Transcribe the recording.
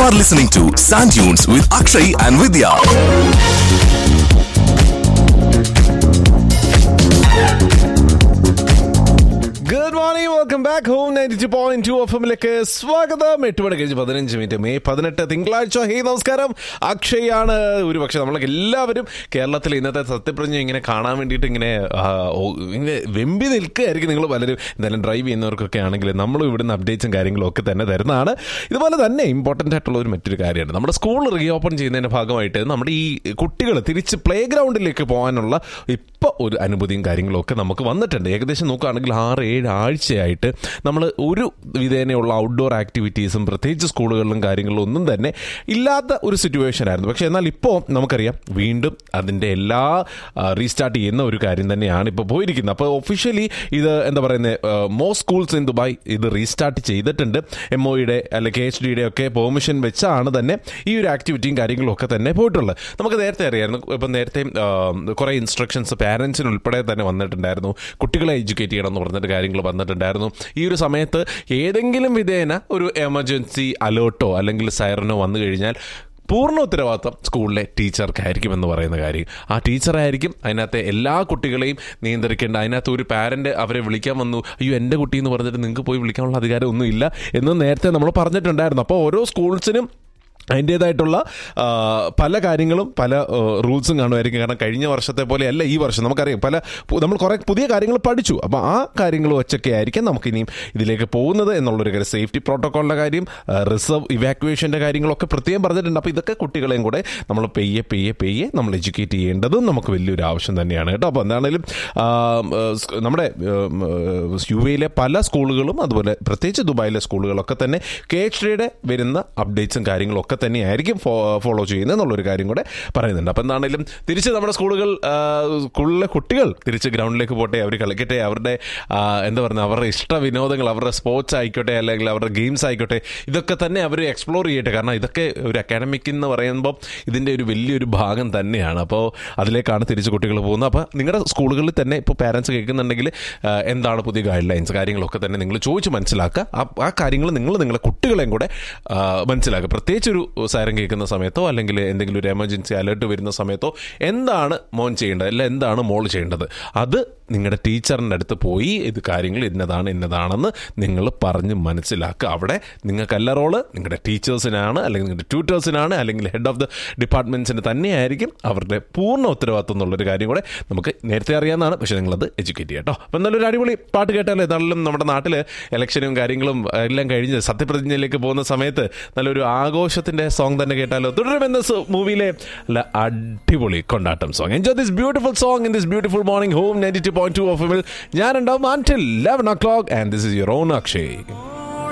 are listening to Sand Dunes with Akshay and Vidya. Good morning welcome back home ninety two point two F എമ്മിലേക്ക് സ്വാഗതം എട്ട് മണി കഴിഞ്ഞ് പതിനഞ്ച് minute May പതിനെട്ട് തിങ്കളാഴ്ച ഹേ നമസ്കാരം അക്ഷയാണ് ഒരു പക്ഷെ നമ്മളൊക്കെ എല്ലാവരും കേരളത്തിൽ ഇന്നത്തെ സത്യപ്രജ്ഞ ഇങ്ങനെ കാണാൻ വേണ്ടിയിട്ട് ഇങ്ങനെ ആ, ഓ, ഇങ്ങനെ വെമ്പി നിൽക്കുകയായിരിക്കും നിങ്ങൾ പലരും എന്തായാലും ഡ്രൈവ് ചെയ്യുന്നവർക്കൊക്കെ ആണെങ്കിൽ നമ്മളും ഇവിടുന്ന് അപ്ഡേറ്റ്സും കാര്യങ്ങളും ഒക്കെ തന്നെ തരുന്നതാണ് ഇതുപോലെ തന്നെ ഇമ്പോർട്ടൻ്റ് ആയിട്ടുള്ള ഒരു മറ്റൊരു കാര്യമാണ് നമ്മുടെ സ്കൂൾ റീ ഓപ്പൺ ചെയ്യുന്നതിന്റെ ഭാഗമായിട്ട് നമ്മുടെ ഈ കുട്ടികൾ തിരിച്ച് പ്ലേ ഗ്രൗണ്ടിലേക്ക് പോകാനുള്ള ഇപ്പോൾ ഒരു അനുഭൂതിയും കാര്യങ്ങളും ഒക്കെ നമുക്ക് വന്നിട്ടുണ്ട് ഏകദേശം നോക്കുകയാണെങ്കിൽ ആറ് ഏഴ് ആഴ്ചയായിട്ട് നമ്മൾ ഒരു വിധേനയുള്ള ഔട്ട്ഡോർ ആക്ടിവിറ്റീസും പ്രത്യേകിച്ച് സ്കൂളുകളിലും കാര്യങ്ങളിലും ഒന്നും തന്നെ ഇല്ലാത്ത ഒരു സിറ്റുവേഷൻ ആയിരുന്നു പക്ഷേ എന്നാൽ ഇപ്പോൾ നമുക്കറിയാം വീണ്ടും അതിൻ്റെ എല്ലാ റീസ്റ്റാർട്ട് ചെയ്യുന്ന ഒരു കാര്യം തന്നെയാണ് ഇപ്പോൾ പോയിരിക്കുന്നത് അപ്പോൾ ഒഫീഷ്യലി ഇത് എന്താ പറയുന്നത് മോ സ്കൂൾസ് ഇൻ ദുബായ് ഇത് റീസ്റ്റാർട്ട് ചെയ്തിട്ടുണ്ട് എം ഒയുടെ അല്ലെങ്കിൽ കെ എച്ച് ഡിയുടെ ഒക്കെ പെർമിഷൻ വെച്ചാണ് തന്നെ ഈ ഒരു ആക്ടിവിറ്റിയും കാര്യങ്ങളും ഒക്കെ തന്നെ പോയിട്ടുള്ളത് നമുക്ക് നേരത്തെ അറിയായിരുന്നു ഇപ്പം നേരത്തെ കുറേ ഇൻസ്ട്രക്ഷൻസ് പാരൻസിന് ഉൾപ്പെടെ തന്നെ വന്നിട്ടുണ്ടായിരുന്നു കുട്ടികളെ എഡ്യൂക്കേറ്റ് ചെയ്യണം എന്ന് പറഞ്ഞിട്ട് കാര്യങ്ങൾ വന്നിട്ടുണ്ടായിരുന്നു ഈ ഒരു സമയത്ത് ഏതെങ്കിലും വിധേന ഒരു എമർജൻസി അലേർട്ടോ അല്ലെങ്കിൽ സൈറനോ വന്നു കഴിഞ്ഞാൽ പൂർണ്ണ ഉത്തരവാദിത്തം സ്കൂളിലെ ടീച്ചർക്കായിരിക്കും എന്ന് പറയുന്ന കാര്യം ആ ടീച്ചറായിരിക്കും അതിനകത്തെ എല്ലാ കുട്ടികളെയും നിയന്ത്രിക്കേണ്ട അതിനകത്ത് ഒരു പാരന്റ് അവരെ വിളിക്കാൻ വന്നു അയ്യോ എൻ്റെ കുട്ടി എന്ന് പറഞ്ഞിട്ട് നിങ്ങൾക്ക് പോയി വിളിക്കാനുള്ള അധികാരം ഒന്നുമില്ല എന്ന് നേരത്തെ നമ്മൾ പറഞ്ഞിട്ടുണ്ടായിരുന്നു അപ്പോൾ ഓരോ സ്കൂൾസിനും അതിൻ്റേതായിട്ടുള്ള ആ, പല കാര്യങ്ങളും പല ആ, റൂൾസും കാണുമായിരിക്കും കാരണം കഴിഞ്ഞ വർഷത്തെ പോലെ അല്ല ഈ വർഷം നമുക്കറിയാം പല പു- നമ്മൾ കുറേ പുതിയ കാര്യങ്ങൾ പഠിച്ചു അപ്പോൾ ആ കാര്യങ്ങൾ വെച്ചൊക്കെ ആയിരിക്കും നമുക്ക് ഇനിയും ഇതിലേക്ക് പോകുന്നത് എന്നുള്ളൊരു കാര്യം സേഫ്റ്റി പ്രോട്ടോക്കോളിൻ്റെ കാര്യം റിസർവ് ഇവാക്യുവേഷൻ്റെ കാര്യങ്ങളൊക്കെ പ്രത്യേകം പറഞ്ഞിട്ടുണ്ട് അപ്പോൾ ഇതൊക്കെ കുട്ടികളെയും കൂടെ നമ്മൾ പെയ്യെ പെയ്യെ പെയ്യെ നമ്മൾ എഡ്യൂക്കേറ്റ് ചെയ്യേണ്ടതും നമുക്ക് വലിയൊരു ആവശ്യം തന്നെയാണ് കേട്ടോ അപ്പോൾ എന്താണെങ്കിലും ആ, ആ, സ്- നമ്മുടെ യു എയിലെ പല സ്കൂളുകളും അതുപോലെ പ്രത്യേകിച്ച് ദുബായിലെ സ്കൂളുകളൊക്കെ തന്നെ കെ എച്ച് ഡിയുടെ വരുന്ന അപ്ഡേറ്റ്സും കാര്യങ്ങളും ഒക്കെ തന്നെയായിരിക്കും ഫോളോ ചെയ്യുന്നത് എന്നുള്ളൊരു കാര്യം കൂടെ പറയുന്നുണ്ട് അപ്പോൾ എന്താണെങ്കിലും തിരിച്ച് നമ്മുടെ സ്കൂളുകൾ ആ, സ്കൂളിലെ കുട്ടികൾ തിരിച്ച് ഗ്രൗണ്ടിലേക്ക് പോട്ടെ അവർ കളിക്കട്ടെ അവരുടെ ആ, എന്താ പറയുക അവരുടെ ഇഷ്ട വിനോദങ്ങൾ അവരുടെ സ്പോർട്സ് ആയിക്കോട്ടെ അല്ലെങ്കിൽ അവരുടെ ഗെയിംസ് ആയിക്കോട്ടെ ഇതൊക്കെ തന്നെ അവർ എക്സ്പ്ലോർ ചെയ്യട്ടെ കാരണം ഇതൊക്കെ ഒരു അക്കാഡമിക് എന്ന് പറയുമ്പോൾ ഇതിൻ്റെ ഒരു വലിയൊരു ഭാഗം തന്നെയാണ് അപ്പോൾ അതിലേക്കാണ് തിരിച്ച് കുട്ടികൾ പോകുന്നത് അപ്പോൾ നിങ്ങളുടെ സ്കൂളുകളിൽ തന്നെ ഇപ്പോൾ പാരൻസ് കേൾക്കുന്നുണ്ടെങ്കിൽ ആ, എന്താണ് പുതിയ ഗൈഡ് ലൈൻസ് കാര്യങ്ങളൊക്കെ തന്നെ നിങ്ങൾ ചോദിച്ച് മനസ്സിലാക്കുക ആ- ആ കാര്യങ്ങൾ നിങ്ങൾ നിങ്ങളുടെ കുട്ടികളെയും കൂടെ ആ, മനസ്സിലാക്കുക പ്രത്യേകിച്ച് ഒരു സൈറൻ കേൾക്കുന്ന സമയത്തോ അല്ലെങ്കിൽ എന്തെങ്കിലും ഒരു എമർജൻസി അലേർട്ട് വരുന്ന സമയത്തോ എന്താണ് മോൻ ചെയ്യേണ്ടത് അല്ല എന്താണ് മോൾ ചെയ്യേണ്ടത് അത് നിങ്ങളുടെ ടീച്ചറിൻ്റെ അടുത്ത് പോയി ഇത് കാര്യങ്ങൾ ഇന്നതാണ് ഇന്നതാണെന്ന് നിങ്ങൾ പറഞ്ഞ് മനസ്സിലാക്കുക അവിടെ നിങ്ങൾക്കല്ല റോള് നിങ്ങളുടെ ടീച്ചേഴ്സിനാണ് അല്ലെങ്കിൽ നിങ്ങളുടെ ട്യൂട്ടേഴ്സിനാണ് അല്ലെങ്കിൽ ഹെഡ് ഓഫ് ദ ഡിപ്പാർട്ട്മെൻറ്റ്സിന് തന്നെയായിരിക്കും അവരുടെ പൂർണ്ണ ഉത്തരവാദിത്വം എന്നുള്ളൊരു കാര്യം കൂടെ നമുക്ക് നേരത്തെ അറിയാവുന്നതാണ് പക്ഷേ നിങ്ങളത് എഡ്യൂക്കേറ്റ് ചെയ്യാം കേട്ടോ അപ്പം നല്ലൊരു അടിപൊളി പാട്ട് കേട്ടാൽ ഏതാണെങ്കിലും നമ്മുടെ നാട്ടിൽ ഇലക്ഷനും കാര്യങ്ങളും എല്ലാം കഴിഞ്ഞ് സത്യപ്രതിജ്ഞയിലേക്ക് പോകുന്ന സമയത്ത് നല്ലൊരു ആഘോഷത്തിന്റെ സോങ് തന്നെ കേട്ടാലോ തുടരുമെന്ന മൂവിയിലെ നല്ല അടിപൊളി കൊണ്ടാട്ടം song enjoy this beautiful song in this beautiful morning home ninety two point two of ഞാൻ ഉണ്ടാവും until eleven o'clock and this is your own Akshay